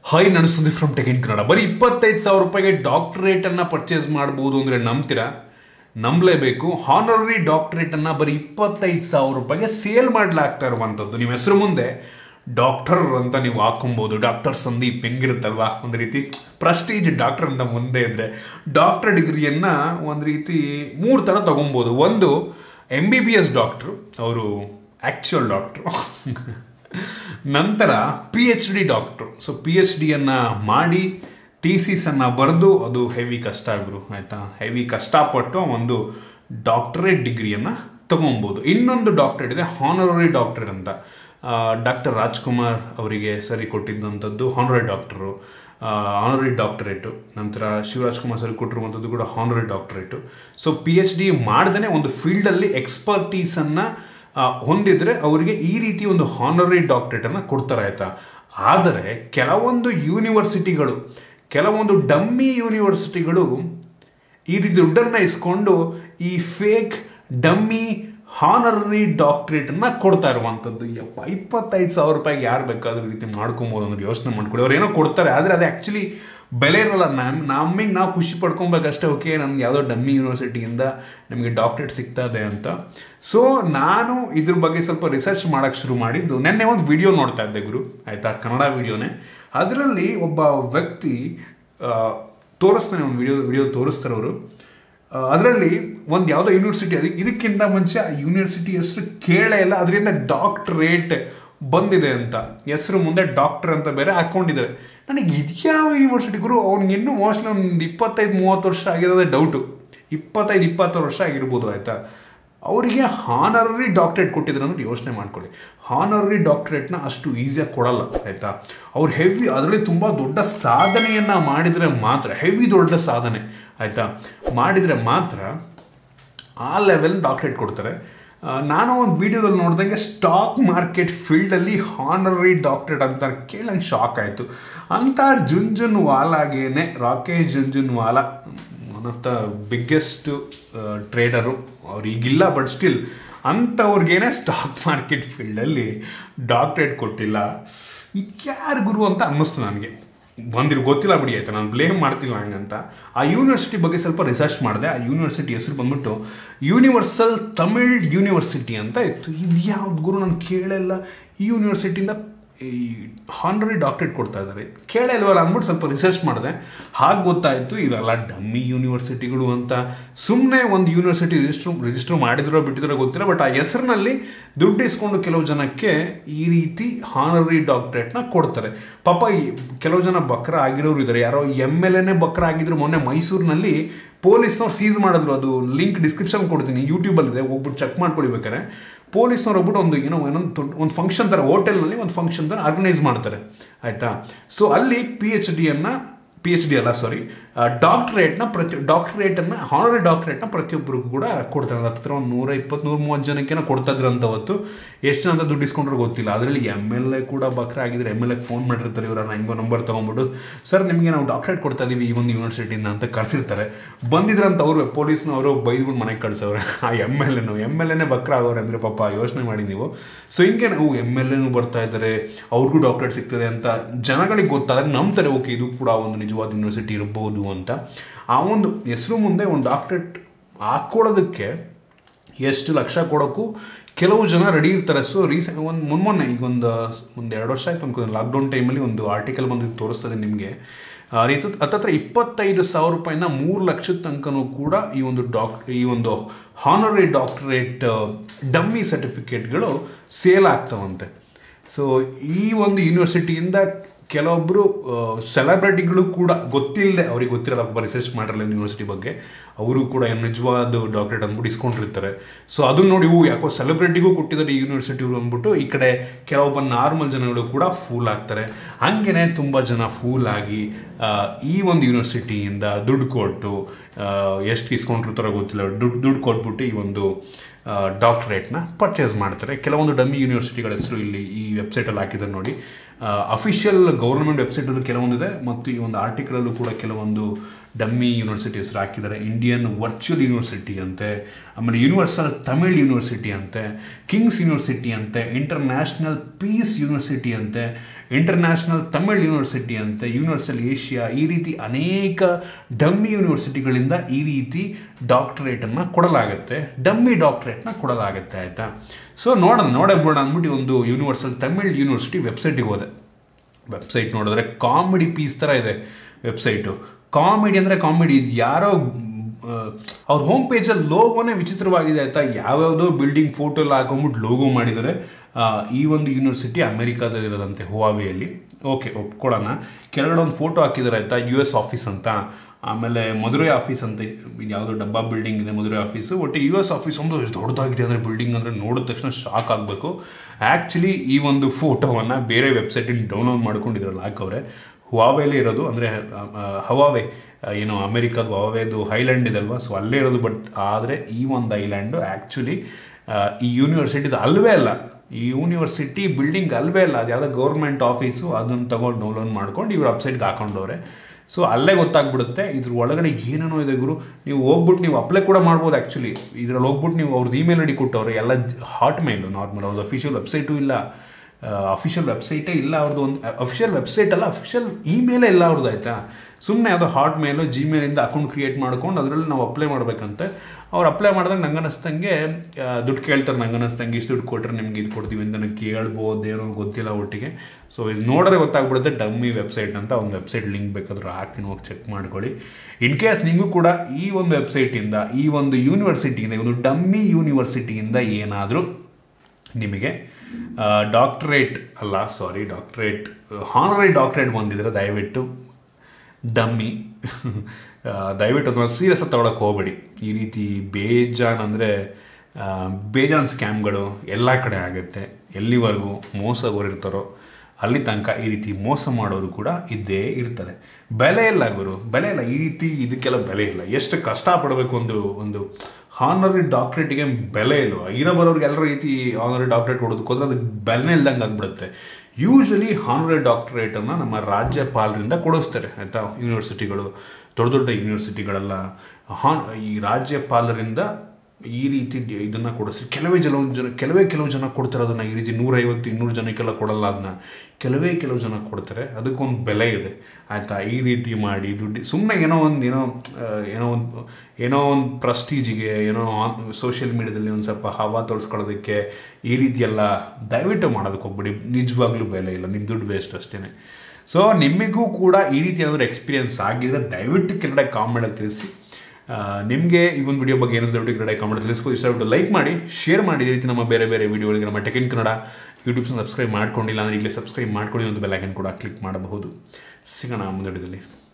hi ನಾನು Sudeep from tech in Kannada ಬರೀ ಇಪ್ಪತ್ತೈದು ಸಾವಿರ ರೂಪಾಯಿಗೆ ಡಾಕ್ಟರೇಟನ್ನು ಪರ್ಚೇಸ್ ಮಾಡ್ಬೋದು ಅಂದರೆ ನಂಬ್ತೀರಾ ನಂಬಲೇಬೇಕು ಹಾನರರಿ ಡಾಕ್ಟರೇಟನ್ನು ಬರೀ ಇಪ್ಪತ್ತೈದು ಸಾವಿರ ರೂಪಾಯಿಗೆ ಸೇಲ್ ಮಾಡಲಾಗ್ತಾ ಇರುವಂಥದ್ದು ನಿಮ್ಮ ಹೆಸರು ಮುಂದೆ ಡಾಕ್ಟರ್ ಅಂತ ನೀವು ಹಾಕೊಬೋದು ಡಾಕ್ಟರ್ ಸಂದೀಪ್ ಹೆಂಗಿರುತ್ತಲ್ವಾ ಒಂದು ರೀತಿ ಪ್ರೆಸ್ಟೀಜ್ ಡಾಕ್ಟರ್ ಅಂತ ಮುಂದೆ ಇದ್ರೆ ಡಾಕ್ಟರ್ ಡಿಗ್ರಿಯನ್ನು ಒಂದು ರೀತಿ ಮೂರು ಥರ ತೊಗೊಬೋದು ಒಂದು M B B S doctor ಅವರು ಆ್ಯಕ್ಚುಯಲ್ ಡಾಕ್ಟ್ರು ನಂತರ P H D doctor so P H ಡಿಯನ್ನು ಮಾಡಿ ಥೀಸಿಸನ್ನು ಬರೆದು ಅದು ಹೆವಿ ಕಷ್ಟ ಗುರು ಆಯಿತಾ ಹೆವಿ ಕಷ್ಟಪಟ್ಟು ಒಂದು ಡಾಕ್ಟರೇಟ್ ಡಿಗ್ರಿಯನ್ನು ತಗೊಬೋದು ಇನ್ನೊಂದು ಡಾಕ್ಟರೇಟ್ ಇದೆ ಹಾನರರಿ ಡಾಕ್ಟರೇಟ್ ಅಂತ ಡಾಕ್ಟರ್ ರಾಜ್ಕುಮಾರ್ ಅವರಿಗೆ ಸರಿ ಕೊಟ್ಟಿದ್ದಂಥದ್ದು ಹಾನರರಿ ಡಾಕ್ಟರು ಆನರರಿ ಡಾಕ್ಟರೇಟು ನಂತರ ಶಿವರಾಜ್ ಕುಮಾರ್ ಸರ್ ಕೊಟ್ಟಿರುವಂಥದ್ದು ಕೂಡ honorary doctorate so P H D ಮಾಡ್ದೇ ಒಂದು ಫೀಲ್ಡಲ್ಲಿ ಎಕ್ಸ್ಪರ್ಟೀಸನ್ನು ಹೊಂದಿದ್ರೆ ಅವರಿಗೆ ಈ ರೀತಿ ಒಂದು ಹಾನರರಿ ಡಾಕ್ಟರೇಟನ್ನು ಕೊಡ್ತಾರೆ ಆಯಿತಾ ಆದರೆ ಕೆಲವೊಂದು ಯೂನಿವರ್ಸಿಟಿಗಳು ಕೆಲವೊಂದು ಡಮ್ಮಿ ಯೂನಿವರ್ಸಿಟಿಗಳು ಈ ರೀತಿ ದುಡ್ಡನ್ನು ಇಸ್ಕೊಂಡು ಈ ಫೇಕ್ ಡಮ್ಮಿ ಹಾನರರಿ ಡಾಕ್ಟ್ರೇಟನ್ನು ಕೊಡ್ತಾ ಇರುವಂಥದ್ದು ಯಪ್ಪ ಇಪ್ಪತ್ತೈದು ಸಾವಿರ ರೂಪಾಯಿಗೆ ಯಾರು ಬೇಕಾದ್ರೂ ಈ ರೀತಿ ಮಾಡ್ಕೊಬೋದು ಅಂದ್ರೆ ಯೋಚನೆ ಮಾಡ್ಕೊಳ್ಳಿ ಅವ್ರು ಏನೋ ಕೊಡ್ತಾರೆ ಆದರೆ ಅದು ಆ್ಯಕ್ಚುಲಿ ಬೆಲೆ ಇರೋಲ್ಲ ನಮ್ಮ ನಮಗೆ ನಾವು ಖುಷಿ ಪಡ್ಕೊಬೇಕಷ್ಟೇ ಓಕೆ ನಮ್ಗೆ ಯಾವುದೋ ಡಮ್ಮಿ ಯೂನಿವರ್ಸಿಟಿಯಿಂದ ನಮಗೆ ಡಾಕ್ಟ್ರೇಟ್ ಸಿಗ್ತಾ ಇದೆ ಅಂತ ಸೊ ನಾನು ಇದ್ರ ಬಗ್ಗೆ ಸ್ವಲ್ಪ ರಿಸರ್ಚ್ ಮಾಡೋಕ್ಕೆ ಶುರು ಮಾಡಿದ್ದು ನೆನ್ನೆ ಒಂದು ವಿಡಿಯೋ ನೋಡ್ತಾ ಇದ್ದೆ ಗುರು ಆಯಿತಾ ಕನ್ನಡ ವಿಡಿಯೋನೇ ಅದರಲ್ಲಿ ಒಬ್ಬ ವ್ಯಕ್ತಿ ತೋರಿಸ್ತಾನೆ ಒಂದು ವಿಡಿಯೋ ವಿಡಿಯೋ ತೋರಿಸ್ತಾರೆ ಅವರು ಅದರಲ್ಲಿ ಒಂದು ಯಾವುದೋ ಯೂನಿವರ್ಸಿಟಿ ಅದಕ್ಕೆ ಇದಕ್ಕಿಂತ ಮುಂಚೆ ಆ ಯೂನಿವರ್ಸಿಟಿ ಹೆಸರು ಕೇಳೇ ಇಲ್ಲ ಅದರಿಂದ ಡಾಕ್ಟ್ರೇಟ್ ಬಂದಿದೆ ಅಂತ ಹೆಸರು ಮುಂದೆ ಡಾಕ್ಟರ್ ಅಂತ ಬೇರೆ ಹಾಕೊಂಡಿದ್ದಾರೆ ನನಗೆ ಇದ್ಯಾವ ಯೂನಿವರ್ಸಿಟಿ ಗುರು ಅವ್ನಿಗೆ ಇನ್ನೂ ಮೋಸ್ಟ್ಲಿ ಒಂದು ಇಪ್ಪತ್ತೈದು ಮೂವತ್ತು ವರ್ಷ ಆಗಿರೋದೇ ಡೌಟು ಇಪ್ಪತ್ತೈದು ಇಪ್ಪತ್ತಾರು ವರ್ಷ ಆಗಿರ್ಬೋದು ಆಯಿತಾ ಅವರಿಗೆ ಹಾನರರಿ ಡಾಕ್ಟ್ರೇಟ್ ಕೊಟ್ಟಿದ್ರು ಅಂದ್ರೆ ಯೋಚನೆ ಮಾಡ್ಕೊಳ್ಳಿ ಹಾನರರಿ ಡಾಕ್ಟ್ರೇಟ್ನ ಅಷ್ಟು ಈಸಿಯಾಗಿ ಕೊಡಲ್ಲ ಆಯಿತಾ ಅವ್ರು ಹೆವಿ ಅದರಲ್ಲಿ ತುಂಬ ದೊಡ್ಡ ಸಾಧನೆಯನ್ನು ಮಾಡಿದರೆ ಮಾತ್ರ ಹೆವಿ ದೊಡ್ಡ ಸಾಧನೆ ಆಯಿತಾ ಮಾಡಿದರೆ ಮಾತ್ರ ಆ ಲೆವೆಲ್ ಡಾಕ್ಟ್ರೇಟ್ ಕೊಡ್ತಾರೆ ನಾನು ಒಂದು ವಿಡಿಯೋದಲ್ಲಿ ನೋಡಿದಂಗೆ ಸ್ಟಾಕ್ ಮಾರ್ಕೆಟ್ ಫೀಲ್ಡಲ್ಲಿ ಹಾನರರಿ ಡಾಕ್ಟ್ರೇಟ್ ಅಂತ ಕೇಳಂಗೆ ಶಾಕ್ ಆಯಿತು ಅಂಥ ಜುಂಜುನ್ ವಾಲಾಗೇನೆ Rakesh Jhunjhunwala one of the biggest trader ಅವ್ರು ಈಗಿಲ್ಲ ಬಟ್ ಸ್ಟಿಲ್ ಅಂಥವ್ರಿಗೇನೆ ಸ್ಟಾಕ್ ಮಾರ್ಕೆಟ್ ಫೀಲ್ಡಲ್ಲಿ ಡಾಕ್ಟ್ರೇಟ್ ಕೊಟ್ಟಿಲ್ಲ ಯಾರು ಗುರು ಅಂತ ಅನ್ನಿಸ್ತು ನನಗೆ ಬಂದಿರೋ ಗೊತ್ತಿಲ್ಲ ಬಿಡಿ ಆಯ್ತಾ ನಾನು ಬ್ಲೇಮ್ ಮಾಡ್ತಿಲ್ಲ ಹಂಗಂತ ಆ ಯೂನಿವರ್ಸಿಟಿ ಬಗ್ಗೆ ಸ್ವಲ್ಪ ರಿಸರ್ಚ್ ಮಾಡಿದೆ ಆ ಯೂನಿವರ್ಸಿಟಿ ಹೆಸರು ಬಂದ್ಬಿಟ್ಟು ಯೂನಿವರ್ಸಲ್ ತಮಿಳ್ ಯೂನಿವರ್ಸಿಟಿ ಅಂತ ಇತ್ತು ಇದು ಯಾವ್ದು ಗುರು ನಾನು ಕೇಳಿಲ್ಲ ಈ ಯೂನಿವರ್ಸಿಟಿಯಿಂದ ಈ ಹಾನರರಿ ಡಾಕ್ಟ್ರೇಟ್ ಕೊಡ್ತಾ ಇದ್ದಾರೆ ಕೇಳೇ ಇಲ್ವಲ್ಲ ಅಂದ್ಬಿಟ್ಟು ಸ್ವಲ್ಪ ರಿಸರ್ಚ್ ಮಾಡಿದೆ ಹಾಗೆ ಗೊತ್ತಾಯಿತು ಇವೆಲ್ಲ ಡಮ್ಮಿ ಯೂನಿವರ್ಸಿಟಿಗಳು ಅಂತ ಸುಮ್ಮನೆ ಒಂದು ಯೂನಿವರ್ಸಿಟಿ ರಿಜಿಸ್ಟ್ರ್ ರಿಜಿಸ್ಟರ್ ಮಾಡಿದ್ರೋ ಬಿಟ್ಟಿದ್ರೋ ಗೊತ್ತಿಲ್ಲ ಬಟ್ ಆ ಹೆಸರಿನಲ್ಲಿ ದುಡ್ಡು ಇಸ್ಕೊಂಡು ಕೆಲವು ಜನಕ್ಕೆ ಈ ರೀತಿ ಹಾನರರಿ ಡಾಕ್ಟ್ರೇಟ್ನ ಕೊಡ್ತಾರೆ ಪಾಪ ಕೆಲವು ಜನ ಬಕ್ರ ಆಗಿರೋರು ಇದ್ದಾರೆ ಯಾರೋ ಎಮ್ ಎಲ್ ಎನೇ ಬಕ್ರ ಆಗಿದ್ರು ಮೊನ್ನೆ ಮೈಸೂರಿನಲ್ಲಿ ಪೊಲೀಸ್ನವ್ರು ಸೀಸ್ ಮಾಡಿದ್ರು ಅದು ಲಿಂಕ್ ಡಿಸ್ಕ್ರಿಪ್ಷನ್ ಕೊಡ್ತೀನಿ ಯೂಟ್ಯೂಬಲ್ಲಿದೆ ಹೋಗ್ಬಿಟ್ಟು ಚೆಕ್ ಮಾಡ್ಕೊಳ್ಬೇಕಾರೆ ಪೊಲೀಸ್ನವ್ರು ಹೋಗ್ಬಿಟ್ಟು ಒಂದು ಏನೋ ಏನೊಂದು ದೊಡ್ಡ ಒಂದು ಫಂಕ್ಷನ್ ಥರ ಹೋಟೆಲ್ನಲ್ಲಿ ಒಂದು ಫಂಕ್ಷನ್ ಥರ ಆರ್ಗನೈಸ್ ಮಾಡ್ತಾರೆ ಆಯಿತಾ ಸೊ ಅಲ್ಲಿ ಪಿ ಎಚ್ ಡಿಯನ್ನು ಪಿ ಎಚ್ ಡಿ ಅಲ್ಲ ಸಾರಿ ಡಾಕ್ಟ್ರೇಟ್ನ ಪ್ರತಿ ಡಾಕ್ಟ್ರೇಟನ್ನು ಹಾನರಿ ಡಾಕ್ಟ್ರೇಟ್ನ ಪ್ರತಿಯೊಬ್ಬರಿಗೂ ಕೂಡ ಕೊಡ್ತಾರೆ ಹತ್ತಿರ ಒಂದು ನೂರ ಇಪ್ಪತ್ತು ನೂರ ಮೂವತ್ತು ಜನಕ್ಕೇನೋ ಕೊಡ್ತಾ ಇದ್ರು ಅಂತ ಹೊತ್ತು ಎಷ್ಟು ಜನ ಅಂತ ದುಡ್ಡು ಇಸ್ಕೊಂಡ್ರೆ ಗೊತ್ತಿಲ್ಲ ಅದರಲ್ಲಿ ಎಮ್ ಎಲ್ ಎ ಕೂಡ ಬಕ್ರ ಆಗಿದ್ರೆ ಎಮ್ ಎಲ್ ಎಗೆ ಫೋನ್ ಮಾಡಿರ್ತಾರೆ ಇವರ ಹೆಂಗೋ ನಂಬರ್ ತೊಗೊಂಡ್ಬಿಟ್ಟು ಸರ್ ನಿಮಗೆ ನಾವು ಡಾಕ್ಟ್ರೇಟ್ ಕೊಡ್ತಾ ಇದ್ದೀವಿ ಈ ಒಂದು ಯೂನಿವರ್ಸಿಟಿಯಿಂದ ಅಂತ ಕರೆಸಿರ್ತಾರೆ ಬಂದಿದ್ರಂತ ಅವರು ಪೊಲೀಸ್ನವರು ಬೈದ್ಬಿಟ್ಟು ಮನೆಗೆ ಕಳ್ಸವ್ರೆ ಆ ಎಮ್ ಎಲ್ ಎನು ಎಮ್ ಎಲ್ ಎನೇ ಬಕ್ರ ಆಗೋರೆ ಅಂದರೆ ಪಾಪ ಯೋಚನೆ ಮಾಡಿ ನೀವು ಸೊ ಹಿಂಗೆ ನಾವು ಎಮ್ ಎಲ್ ಎನು ಬರ್ತಾ ಇದ್ದಾರೆ ಅವ್ರಿಗೂ ಡಾಕ್ಟ್ರೇಟ್ ಸಿಗ್ತದೆ ಅಂತ ಜನಗಳಿಗೆ ಗೊತ್ತಾದಾಗ ನಂಬ್ತಾರೆ ಓಕೆ ಇದು ಕೂಡ ಒಂದು ನಿಜವಾದ ಯೂನಿವರ್ಸಿಟಿ ಇರ್ಬೋದು ಅಂತ ಆ ಒಂದು ಹೆಸರು ಮುಂದೆ ಒಂದು ಡಾಕ್ಟ್ರೇಟ್ ಹಾಕ್ಕೊಳ್ಳೋದಕ್ಕೆ ಎಷ್ಟು ಲಕ್ಷ ಕೊಡೋಕ್ಕೂ ಕೆಲವು ಜನ ರೆಡಿ ಇರ್ತಾರೆ ಸೊ ರೀಸೆಂಟ್ ಒಂದು ಮುನ್ಮೊನ್ನೆ ಈಗ ಒಂದು ಒಂದು ಎರಡು ವರ್ಷ ಆಯ್ತು ಅನ್ಕೊಂಡು ಲಾಕ್ಡೌನ್ ಟೈಮಲ್ಲಿ ಒಂದು ಆರ್ಟಿಕಲ್ ಬಂದು ತೋರಿಸ್ತದೆ ನಿಮಗೆ ರೀತಿ ಹತ್ತತ್ರ ಇಪ್ಪತ್ತೈದು ಸಾವಿರ ರೂಪಾಯಿನ ಮೂರು ಲಕ್ಷದ ತನಕನೂ ಕೂಡ ಈ ಒಂದು ಡಾಕ್ ಈ ಒಂದು ಹಾನರರಿ ಡಾಕ್ಟರೇಟ್ ಡಮ್ಮಿ ಸರ್ಟಿಫಿಕೇಟ್ಗಳು ಸೇಲ್ ಆಗ್ತಾವಂತೆ ಸೊ ಈ ಒಂದು ಯೂನಿವರ್ಸಿಟಿಯಿಂದ ಕೆಲವೊಬ್ಬರು ಸೆಲೆಬ್ರಿಟಿಗಳು ಕೂಡ ಗೊತ್ತಿಲ್ಲದೆ ಅವ್ರಿಗೆ ಗೊತ್ತಿರಲ್ಲ ಒಬ್ಬ ರಿಸರ್ಚ್ ಮಾಡಿರಲ್ಲ ಯೂನಿವರ್ಸಿಟಿ ಬಗ್ಗೆ ಅವರು ಕೂಡ ನಿಜವಾದ ಡಾಕ್ಟ್ರೇಟ್ ಅಂದ್ಬಿಟ್ಟು ಇಸ್ಕೊಂಡಿರ್ತಾರೆ ಸೊ ಅದನ್ನ ನೋಡಿ ಹೂ ಯಾಕೋ ಸೆಲೆಬ್ರಿಟಿಗೂ ಕೊಟ್ಟಿದ್ದಾರೆ ಈ ಯೂನಿವರ್ಸಿಟಿಯವರು ಅಂದ್ಬಿಟ್ಟು ಈ ಕಡೆ ಕೆಲವೊಬ್ಬ ನಾರ್ಮಲ್ ಜನಗಳು ಕೂಡ ಫೂಲ್ ಆಗ್ತಾರೆ ಹಂಗೇನೆ ತುಂಬ ಜನ ಫೂಲ್ ಆಗಿ ಈ ಒಂದು ಯೂನಿವರ್ಸಿಟಿಯಿಂದ ದುಡ್ಡು ಕೊಟ್ಟು ಎಷ್ಟು ಇಸ್ಕೊಂಡಿರ್ತಾರೋ ಗೊತ್ತಿಲ್ಲ ದುಡ್ಡು ದುಡ್ಡು ಕೊಟ್ಬಿಟ್ಟು ಈ ಒಂದು ಡಾಕ್ಟ್ರೇಟ್ನ ಪರ್ಚೇಸ್ ಮಾಡ್ತಾರೆ ಕೆಲವೊಂದು ಡಮ್ಮಿ ಯೂನಿವರ್ಸಿಟಿಗಳ ಹೆಸರು ಇಲ್ಲಿ ಈ ವೆಬ್ಸೈಟಲ್ಲಿ ಹಾಕಿದ್ದಾರೆ ನೋಡಿ ಅಫಿಷಿಯಲ್ ಗೌರ್ಮೆಂಟ್ ವೆಬ್ಸೈಟಲ್ಲೂ ಕೆಲವೊಂದಿದೆ ಮತ್ತು ಈ ಒಂದು ಆರ್ಟಿಕಲಲ್ಲೂ ಕೂಡ ಕೆಲವೊಂದು ಡಮ್ಮಿ ಯೂನಿವರ್ಸಿಟಿ ಹೆಸರು ಹಾಕಿದ್ದಾರೆ ಇಂಡಿಯನ್ ವರ್ಚುವಲ್ ಯೂನಿವರ್ಸಿಟಿ ಅಂತೆ ಆಮೇಲೆ ಯೂನಿವರ್ಸಲ್ ತಮಿಳ್ ಯೂನಿವರ್ಸಿಟಿ ಅಂತೆ ಕಿಂಗ್ಸ್ ಯೂನಿವರ್ಸಿಟಿ ಅಂತೆ ಇಂಟರ್ನ್ಯಾಷನಲ್ ಪೀಸ್ ಯೂನಿವರ್ಸಿಟಿ ಅಂತೆ ಇಂಟರ್ನ್ಯಾಷನಲ್ ತಮಿಳ್ ಯೂನಿವರ್ಸಿಟಿ ಅಂತೆ ಯೂನಿವರ್ಸಲ್ ಏಷ್ಯಾ ಈ ರೀತಿ ಅನೇಕ ಡಮ್ಮಿ ಯೂನಿವರ್ಸಿಟಿಗಳಿಂದ ಈ ರೀತಿ ಡಾಕ್ಟರೇಟನ್ನು ಕೊಡಲಾಗುತ್ತೆ ಡಮ್ಮಿ ಡಾಕ್ಟರೇಟ್ನ ಕೊಡಲಾಗುತ್ತೆ ಆಯಿತಾ ಸೊ ನೋಡೋಣ ನೋಡೇ ಬಿಡೋಣ ಅಂದ್ಬಿಟ್ಟು ಒಂದು ಯೂನಿವರ್ಸಲ್ ತಮಿಳ್ ಯೂನಿವರ್ಸಿಟಿ ವೆಬ್ಸೈಟಿಗೆ ಹೋದೆ ವೆಬ್ಸೈಟ್ ನೋಡಿದ್ರೆ ಕಾಮಿಡಿ ಪೀಸ್ ಥರ ಇದೆ ವೆಬ್ಸೈಟು ಕಾಮಿಡಿ ಅಂದರೆ ಕಾಮಿಡಿ ಇದು ಯಾರೋ ಅವ್ರ ಹೋಮ್ ಪೇಜಲ್ಲಿ ಲೋಗೋನೇ ವಿಚಿತ್ರವಾಗಿದೆ ಆಯಿತಾ ಯಾವ್ಯಾವುದೋ ಬಿಲ್ಡಿಂಗ್ ಫೋಟೋ ಎಲ್ಲ ಹಾಕೊಂಬಿಟ್ಟು ಲೋಗೋ ಮಾಡಿದ್ದಾರೆ ಈ ಒಂದು ಯೂನಿವರ್ಸಿಟಿ ಅಮೆರಿಕಾದಲ್ಲಿರೋದಂತೆ ಹುವಾವಿಯಲ್ಲಿ ಓಕೆ ಒಪ್ಕೊಳ್ಳೋಣ ಕೆಳಗಡೆ ಒಂದು ಫೋಟೋ ಹಾಕಿದ್ದಾರೆ ಆಯಿತಾ ಯು ಎಸ್ ಆಫೀಸ್ ಅಂತ ಆಮೇಲೆ ಮಧುರೈ ಆಫೀಸ್ ಅಂತ ಯಾವುದೋ ಡಬ್ಬಾ ಬಿಲ್ಡಿಂಗ್ ಇದೆ ಮಧುರೈ ಆಫೀಸು ಒಟ್ಟು ಯು ಎಸ್ ಆಫೀಸ್ ಒಂದು ಎಷ್ಟು ದೊಡ್ಡದಾಗಿದೆ ಅಂದರೆ ಬಿಲ್ಡಿಂಗ್ ಅಂದರೆ ನೋಡಿದ ತಕ್ಷಣ ಶಾಕ್ ಆಗಬೇಕು ಆ್ಯಕ್ಚುಲಿ ಈ ಒಂದು ಫೋಟೋವನ್ನು ಬೇರೆ ವೆಬ್ಸೈಟಿಂದ ಡೌನ್ಲೋಡ್ ಮಾಡ್ಕೊಂಡಿದ್ರಲ್ಲ ಹಾಕವ್ರೆ ಹುವಾವೇಲೇ ಇರೋದು ಅಂದರೆ ಹವಾವೆ ಏನು ಅಮೆರಿಕದ ಹವಾವೇದು ಹೈಲ್ಯಾಂಡ್ ಇದಲ್ವಾ ಸೊ ಅಲ್ಲೇ ಇರೋದು ಬಟ್ ಆದರೆ ಈ ಒಂದು ಐಲ್ಯಾಂಡು ಆ್ಯಕ್ಚುಲಿ ಈ ಯೂನಿವರ್ಸಿಟಿದು ಅಲ್ವೇ ಅಲ್ಲ ಈ ಯೂನಿವರ್ಸಿಟಿ ಬಿಲ್ಡಿಂಗ್ ಅಲ್ವೇ ಅಲ್ಲ ಅದು ಯಾವುದೋ ಗೌರ್ಮೆಂಟ್ ಆಫೀಸು ಅದನ್ನು ತಗೊಂಡು ಡೌನ್ಲೋಡ್ ಮಾಡ್ಕೊಂಡು ಇವ್ರ ವೆಬ್ಸೈಟ್ಗೆ ಹಾಕೊಂಡವ್ರೆ ಸೊ ಅಲ್ಲೇ ಗೊತ್ತಾಗ್ಬಿಡುತ್ತೆ ಇದ್ರ ಒಳಗಡೆ ಏನೇನೋ ಇದೆ ಗುರು ನೀವು ಹೋಗ್ಬಿಟ್ಟು ನೀವು ಅಪ್ಲೈ ಕೂಡ ಮಾಡ್ಬೋದು ಆ್ಯಕ್ಚುಲಿ ಇದ್ರಲ್ಲಿ ಹೋಗ್ಬಿಟ್ಟು ನೀವು ಅವ್ರದ್ದು ಇಮೇಲ್ ಐ ಡಿ ಕೊಟ್ಟವ್ರೆ ಎಲ್ಲ ಹಾಟ್ ಮೇಲು ನಾರ್ಮಲ್ ಅವ್ರದ್ದು ಅಫಿಷಿಯಲ್ ವೆಬ್ಸೈಟು ಇಲ್ಲ ಅಫಿಷಿಯಲ್ ವೆಬ್ಸೈಟೇ ಇಲ್ಲ ಅವ್ರದ್ದು ಒಂದು ಅಫಿಷಿಯಲ್ ವೆಬ್ಸೈಟ್ ಅಲ್ಲ ಅಫಿಷಿಯಲ್ ಇಮೇಲೇ ಇಲ್ಲ ಅವ್ರದ್ದು ಆಯಿತಾ ಸುಮ್ಮನೆ ಯಾವುದೋ ಹಾಟ್ ಮೇಲು ಜಿಮೇಲಿಂದ ಅಕೌಂಟ್ ಕ್ರಿಯೇಟ್ ಮಾಡ್ಕೊಂಡು ಅದರಲ್ಲಿ ನಾವು ಅಪ್ಲೈ ಮಾಡ್ಬೇಕಂತೆ ಅವ್ರು ಅಪ್ಲೈ ಮಾಡಿದಾಗ ನಂಗೆ ಅನ್ನಿಸ್ತಂಗೆ ದುಡ್ಡು ಕೇಳ್ತಾರೆ ನಂಗೆ ಅನ್ನಿಸ್ತಂಗೆ ಇಷ್ಟು ದುಡ್ಡು ಕೊಟ್ಟರೆ ನಿಮ್ಗೆ ಇದು ಕೊಡ್ತೀವಿ ಅಂತ ನನಗೆ ಕೇಳ್ಬೋದೇನೋ ಗೊತ್ತಿಲ್ಲ ಒಟ್ಟಿಗೆ ಸೊ ಇದು ನೋಡಿದ್ರೆ ಗೊತ್ತಾಗ್ಬಿಡುತ್ತೆ ಡಮ್ಮಿ ವೆಬ್ಸೈಟ್ ಅಂತ ಒಂದು ವೆಬ್ಸೈಟ್ ಲಿಂಕ್ ಬೇಕಾದ್ರೂ ಹಾಕ್ತೀನಿ ಹೋಗಿ ಚೆಕ್ ಮಾಡ್ಕೊಳ್ಳಿ ಇನ್ ಕೇಸ್ ನಿಮಗೂ ಕೂಡ ಈ ಒಂದು ವೆಬ್ಸೈಟಿಂದ ಈ ಒಂದು ಯೂನಿವರ್ಸಿಟಿಯಿಂದ ಒಂದು ಡಮ್ಮಿ ಯೂನಿವರ್ಸಿಟಿಯಿಂದ ಏನಾದರೂ ನಿಮಗೆ ಡಾಕ್ಟ್ರೇಟ್ ಅಲ್ಲ ಸಾರಿ ಡಾಕ್ಟ್ರೇಟ್ ಹಾನರರಿ ಡಾಕ್ಟ್ರೇಟ್ ಬಂದಿದ್ರೆ ದಯವಿಟ್ಟು ಡಮ್ಮಿ ದಯವಿಟ್ಟು ಅದನ್ನು ಸೀರಿಯಸ್ ಆಗಿ ತೊಗೊಳಕ್ಕೆ ಹೋಗಬೇಡಿ ಈ ರೀತಿ ಬೇಜಾನ್ ಅಂದರೆ ಬೇಜಾನ್ ಸ್ಕ್ಯಾಮ್ಗಳು ಎಲ್ಲ ಕಡೆ ಆಗುತ್ತೆ ಎಲ್ಲಿವರೆಗೂ ಮೋಸಗೋರಿರ್ತಾರೋ ಅಲ್ಲಿ ತನಕ ಈ ರೀತಿ ಮೋಸ ಮಾಡೋರು ಕೂಡ ಇದ್ದೇ ಇರ್ತಾರೆ ಬೆಲೆ ಇಲ್ಲ ಗುರು ಬೆಲೆ ಇಲ್ಲ ಈ ರೀತಿ ಇದಕ್ಕೆಲ್ಲ ಬೆಲೆ ಇಲ್ಲ ಎಷ್ಟು ಕಷ್ಟಪಡಬೇಕು ಒಂದು ಒಂದು ಹಾನರಿ ಡಾಕ್ಟ್ರೇಟಿಗೆ ಬೆಲೆ ಇಲ್ವ ಇರೋ ಬರೋರಿಗೆ ಎಲ್ಲರ ರೀತಿ ಹಾನರಿ ಡಾಕ್ಟ್ರೇಟ್ ಕೊಡೋದಕ್ಕೆ ಹೋದ್ರೆ ಅದಕ್ಕೆ ಬೆಲೆನೇ ಇಲ್ದಂಗೆ ಆಗ್ಬಿಡುತ್ತೆ ಯೂಶಲಿ ಹಾನರಿ ಡಾಕ್ಟ್ರೇಟನ್ನು ನಮ್ಮ ರಾಜ್ಯಪಾಲರಿಂದ ಕೊಡಿಸ್ತಾರೆ ಆಯಿತಾ ಯೂನಿವರ್ಸಿಟಿಗಳು ದೊಡ್ಡ ದೊಡ್ಡ ಯೂನಿವರ್ಸಿಟಿಗಳೆಲ್ಲ ಹಾನ್ ಈ ರಾಜ್ಯಪಾಲರಿಂದ ಈ ರೀತಿ ಇದನ್ನು ಕೊಡಿಸ್ತಾರೆ ಕೆಲವೇ ಕೆಲವೊಂದು ಜನ ಕೆಲವೇ ಕೆಲವು ಜನ ಕೊಡ್ತಾರೆ ಅದನ್ನು ಈ ರೀತಿ ನೂರೈವತ್ತು ಇನ್ನೂರು ಜನಕ್ಕೆಲ್ಲ ಕೊಡಲ್ಲ ಅದನ್ನ ಕೆಲವೇ ಕೆಲವು ಜನ ಕೊಡ್ತಾರೆ ಅದಕ್ಕೊಂದು ಬೆಲೆ ಇದೆ ಆಯಿತಾ ಈ ರೀತಿ ಮಾಡಿ ದುಡ್ಡು ಸುಮ್ಮನೆ ಏನೋ ಒಂದು ಏನೋ ಏನೋ ಒಂದು ಏನೋ ಒಂದು ಪ್ರೆಸ್ಟೀಜಿಗೆ ಏನೋ ಸೋಷಿಯಲ್ ಮೀಡಿಯಾದಲ್ಲಿ ಒಂದು ಸ್ವಲ್ಪ ಹವಾ ತೋರಿಸ್ಕೊಳ್ಳೋದಕ್ಕೆ ಈ ರೀತಿ ಎಲ್ಲ ದಯವಿಟ್ಟು ಮಾಡೋದಕ್ಕೆ ಹೋಗ್ಬಿಡಿ ನಿಜವಾಗ್ಲೂ ಬೆಲೆ ಇಲ್ಲ ನಿಮ್ಮ ದುಡ್ಡು ವೇಸ್ಟ್ ಅಷ್ಟೇ ಸೊ ನಿಮಗೂ ಕೂಡ ಈ ರೀತಿ ಏನಾದರೂ ಎಕ್ಸ್ಪೀರಿಯನ್ಸ್ ಆಗಿದ್ರೆ ದಯವಿಟ್ಟು ಕೆಳಗಡೆ ಕಾಮೆಂಟಲ್ಲಿ ತಿಳಿಸಿ ನಿಮಗೆ ಈ ಒಂದು ವಿಡಿಯೋ ಬಗ್ಗೆ ಏನಿದೆ ದಯವಿಟ್ಟು ಕೆಳಗಡೆ ಕಾಮೆಂಟ್ ತಿಳಿಸ್ಬೋದು ಇಷ್ಟಪಟ್ಟು ಲೈಕ್ ಮಾಡಿ ಶೇರ್ ಮಾಡಿ ಈ ರೀತಿ ನಮ್ಮ ಬೇರೆ ಬೇರೆ ವಿಡಿಯೋಗಳಿಗೆ ನಮ್ಮ ಟೆಕ್ ಇನ್ ಕನ್ನಡ ಯೂಟ್ಯೂಬ್ಸ್ನ ಸಬ್ಸ್ಕ್ರೈಬ್ ಮಾಡ್ಕೊಂಡಿಲ್ಲ ಅಂದರೆ ಈಗಲೇ ಸಬ್ಸ್ಕ್ರೈಬ್ ಮಾಡ್ಕೊಂಡು ಒಂದು ಬೆಲ್ ಐಕನ್ ಕೂಡ ಕ್ಲಿಕ್ ಮಾಡಬಹುದು ಸಿಗೋಣ ಮುಂದೆ